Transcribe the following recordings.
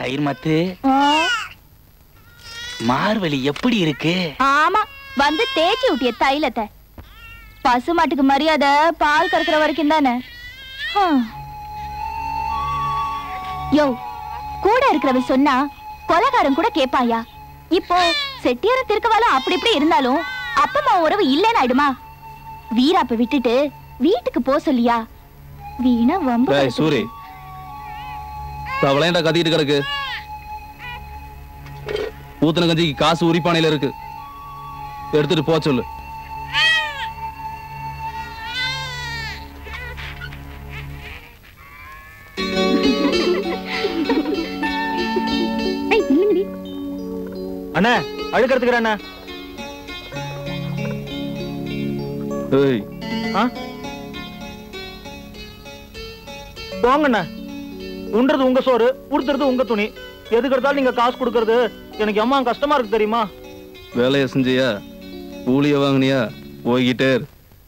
தயிர் மத்து ஆ, மார்வழி எப்படி இருக்கு ஆமா வந்து தேய்ச்சி விட்டிய தைலத்தை பசுமாட்டுக்கு மரியாதை பால் கறக்குற வரைக்கும் தானே ஹம். யோ கூட இருக்கிறவன் சொன்னா கொலகாரன் கூட கேப்பாயா இப்போ செட்டியார திருக்கவாலம் அப்படி இப்படி இருந்தாலும் அப்பமா உறவு இல்லைன்னு ஆயிடுமா வீராப்ப விட்டுட்டு வீட்டுக்கு போ சொல்லியா வீணா வம்பு டேய் சூரி தவளையண்டா கத்திட்டு கிடக்கு ஊத்துன கஞ்சிக்கு காசு உரிப்பானையில இருக்கு எடுத்துட்டு போ சொல்லு அண்ணா அழுக்கிறதுக்கு அண்ணா ஏய் ஆ போங்கண்ணா உண்றது உங்க சோறு உடுத்துறது உங்க துணி எதுக்கு எடுத்தாலும் நீங்க காசு கொடுக்கறது எனக்கு அம்மா கஷ்டமா இருக்கு தெரியுமா வேலையை செஞ்சியா கூலிய வாங்குனியா போய்கிட்டே இரு.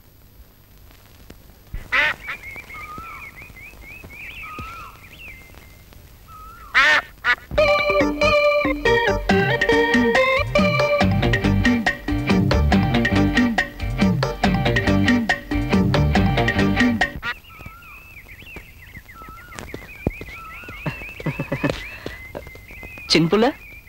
சின்புல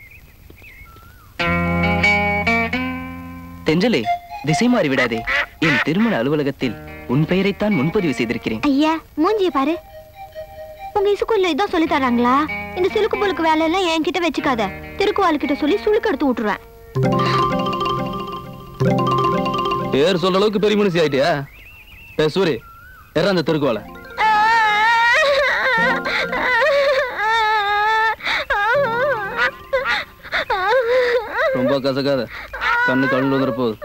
தென்றலே திசை மாறி விடாதே என் திருமண அலுவலகத்தில் உன் பெயரைத்தான் முன்பதிவு செய்திருக்கிறேன் ஐயா மூஞ்சிய பாரு உங்க ஸ்கூல்ல இதான் சொல்லி தராங்களா இந்த சிலுக்கு புலுக்கு வேலை எல்லாம் என்கிட்ட வச்சுக்காத திருக்குவாள் கிட்ட சொல்லி சுளுக்கு எடுத்து விட்டுருவேன் பேர் சொல்ற அளவுக்கு பெரிய மனுஷி ஆயிட்டியா ஏ சூரி ஏற அந்த தெருக்குவால ரொம்ப கசக்காத கண்ணு கண்ணு வந்துட போகுது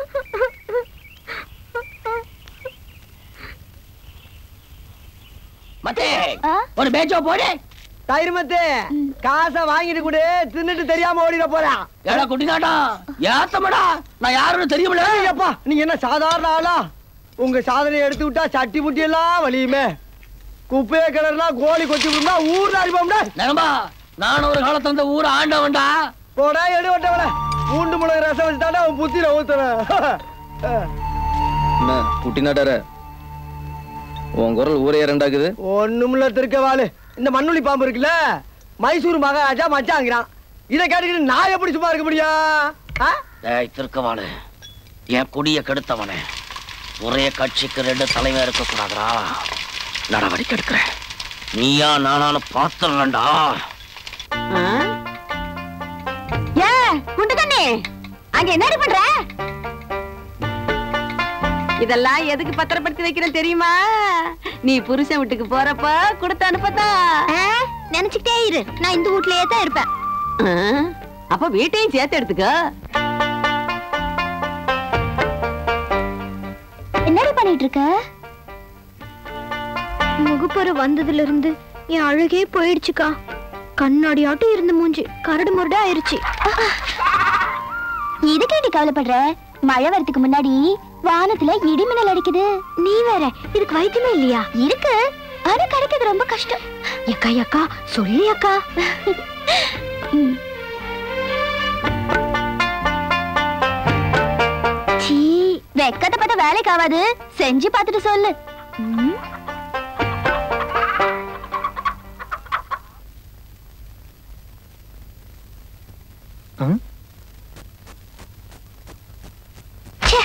மத்தே ஆ? ஒரு பேச்சோ போடு தயிர் மத்து காசை வாங்கிட்டு கொடு தின்னுட்டு தெரியாம ஓடிட போறான் ஏடா குட்டினாட்டா ஏத்தமடா நான் யாருன்னு தெரியுமில்ல அப்பா நீங்க என்ன சாதாரண ஆளா உங்க சாதனையை எடுத்து விட்டா சட்டி முட்டி எல்லாம் வலியுமே குப்பையை கிளறுனா கோழி கொத்தி விடுனா ஊர்ல அடிப்போம்டா நரம்பா நான் ஒரு காலத்துல இந்த ஊரை ஆண்டவன்டா போடா எடு வட்டவன பூண்டு மிளகு ரசம் வச்சுட்டாண்டா அவன் புத்திர ஊத்துறேன் என்ன குட்டி நாட்டார உன் குரல் ஊரே ரெண்டாக்குது ஒண்ணுமில்ல திருக்க வாளு இந்த மண்ணுளி பாம்பு இருக்குல்ல மைசூர் மகாராஜா மச்சாங்கிறான் இதை கேட்டுக்கிட்டு நான் எப்படி சும்மா இருக்க முடியும் ஆ? டேய் திருக்கவாளு என் குடிய கெடுத்தவனே ஒரே கட்சிக்கு ரெண்டு தலைவர் இருக்க கூடாதா நடவடிக்கை எடுக்கிறேன் நீயா நானானு பாத்துறேன்டா ஏ குண்டு தண்ணி அங்க என்னடி பண்ற இதெல்லாம் எதுக்கு பத்திரப்படுத்தி வைக்கிறேன் தெரியுமா நீ புருஷன் வீட்டுக்கு போறப்ப கொடுத்து அனுப்பதா நினைச்சுக்கிட்டே இரு நான் இந்த வீட்லயே தான் இருப்பேன் ஆ, அப்ப வீட்டையும் சேர்த்து எடுத்துக்க என்னடி பண்ணிட்டு இருக்க முகப்பரு வந்ததுல இருந்து என் அழுகே போயிடுச்சுக்கா கண்ணாடி ஆட்டம் இருந்த மூஞ்சி கரடு முரடு ஆயிருச்சு இதுக்கேட்டி கவலைப்படுற மழை வரதுக்கு முன்னாடி வானத்துல இடிமின்னல் அடிக்குது நீ வேற இதுக்கு வைத்தியமே இல்லையா இருக்கு ஆனா கிடைக்கிறது ரொம்ப கஷ்டம் அக்கா அக்கா சொல்லி அக்கா ம். சீ வெக்கத்தை பார்த்தா வேலைக்கு ஆகாது செஞ்சு பார்த்துட்டு சொல்லு ம். ச்சே.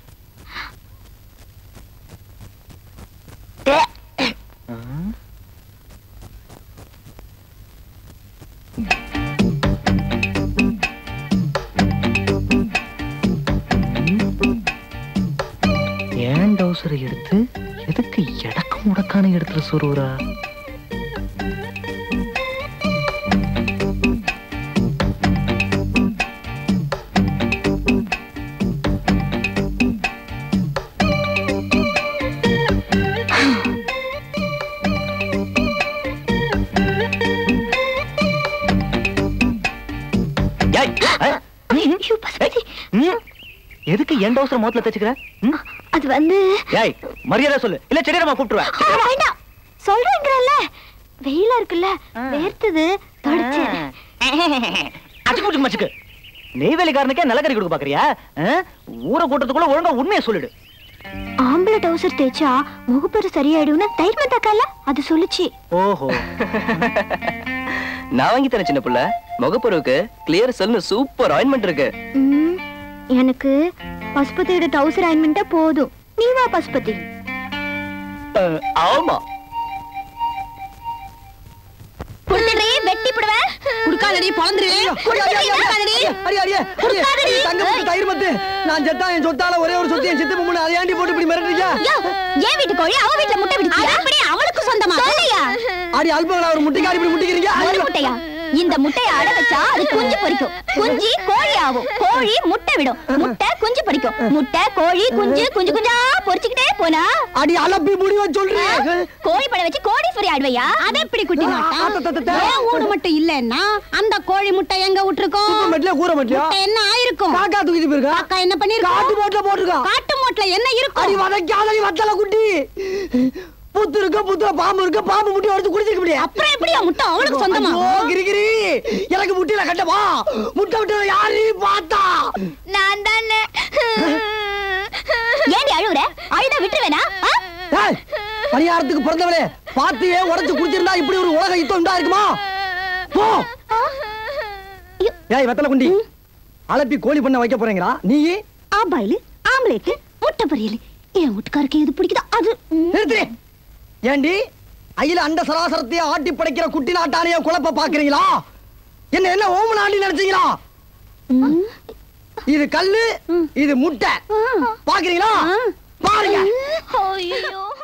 ஏன் டவுசரை எடுத்து எதுக்கு எடக்கு முடக்கான எடுத்துட்டு சொருவுறா ஐயோ, பசுபதி. எதுக்கு என் டவுசர் மோத்துல தச்சுக்கிற ம்? அது வந்து ஏய் மரியாதை சொல்லு இல்ல செடியரமா கூப்பிட்டுருவேன் ஆ, வேண்டாம் சொல்றேங்கிறல்ல வெயிலா இருக்குல்ல வேர்த்தது அச்சுக்கு முச்சுக்கு மச்சுக்கு நெய்வேலிக்காரனுக்கே நிலக்கரி கொடுக்க பாக்குறியா ஆ? ஊரை கூட்டத்துக்குள்ள ஒழுங்கா உண்மையை சொல்லிடு ஆம்பளை டவுசர் தேய்ச்சா முகப்பரு சரியாயிடும்னு தைரியம் தக்கல அது சொல்லுச்சு ஓஹோ நான் வாங்கி தரேன் சின்ன புள்ள முகப்பருவுக்கு கிளியர் செல்னு சூப்பர் ஆயின்மெண்ட் இருக்கு ம், எனக்கு பசுபதியோட டவுசர் ஆயின்மெண்டா போதும் நீ வா பசுபதி அஹ், ஆமா குடுத்துடுறே வெட்டி போடுவேன் குடுக்காதடி பொழந்துரு குடுக்காதடி அடி, அடி, அடி. தங்க முத்து, தயிர் மத்து. நான் செத்தா என் சொத்தால ஒரே ஒரு சொத்து என் சித்து பொண்ணு அதை ஏண்டி போட்டு இப்படி மிரட்டுறீங்க ஏன் வீட்டு கோழி அவ வீட்டுல முட்டை விடுச்சியா அப்படி அவளுக்கு சொந்தமா சொல்லையா அடி அல்பங்களா ஒரு முட்டைக்காரி இப்படி முட்டிக்கிறீங்க ஒரு முட்டையா இந்த முட்டையை அட வச்சா அது குஞ்சு பொரிக்கும் குஞ்சு கோழி ஆகும் கோழி முட்டை விடும் முட்டை குஞ்சு பொரிக்கும் முட்டை கோழி குஞ்சு குஞ்சு குஞ்சா பொரிச்சுக்கிட்டே போனா அடி அலப்பி முடிவ சொல்றீங்க கோழி படம் வச்சு கோடீஸ்வரி ஆடுவையா அதை எப்படி குட்டி ஆ, ஆ, த, த, த. ஏன் ஊடு மட்டும் இல்லன்னா அந்த கோழி முட்டை எங்க விட்டுருக்கோம் குப்பை மெட்ல கூற மெட்லையா முட்டை என்ன ஆயிருக்கும் காக்கா தூக்கிட்டு போயிருக்கா காக்கா என்ன பண்ணிருக்கோம் காட்டு போட்ல போட்டிருக்கான் காட்டு மூட்ல என்ன அடி இருக்கும் வதக்காதடி வத்தல குட்டி புத்து இருக்க புத்துல பாம்பு இருக்க பாம்பு முட்டி எடுத்து குடிச்சிருக்க முடியாது அப்புறம் எப்படியா முட்டை அவளுக்கு சொந்தமா ஐயோ, கிரிகிரி எனக்கு முட்டில கட்டவா முட்டை விட்டு யாரு பார்த்தா நான் தானே ஏண்டி அழுகுற அழுத விட்டுருவேனா ஆ? ஏய், பணியாரத்துக்கு பிறந்தவளே பாத்தியே உடைச்சு குடிச்சிருந்தா இப்படி ஒரு உலக யுத்தம் உண்டா இருக்குமா போ ஏய் வெத்தல குண்டி அலப்பி கோழி பண்ண வைக்க போறீங்களா நீ ஆபாயில் ஆம்லேட் முட்டை பொரியல் என் வீட்டுக்காருக்கு எது பிடிக்குதோ அது நிறுத்து ஏண்டி அயில அண்ட சராசரத்தையே ஆட்டி படைக்கிற குட்டி நாட்டானைய குழப்ப பாக்குறீங்களா என்ன என்ன ஓம நாண்டி நினைச்சீங்களா இது கல்லு இது முட்டை பாக்குறீங்களா பாருங்க ஐயோ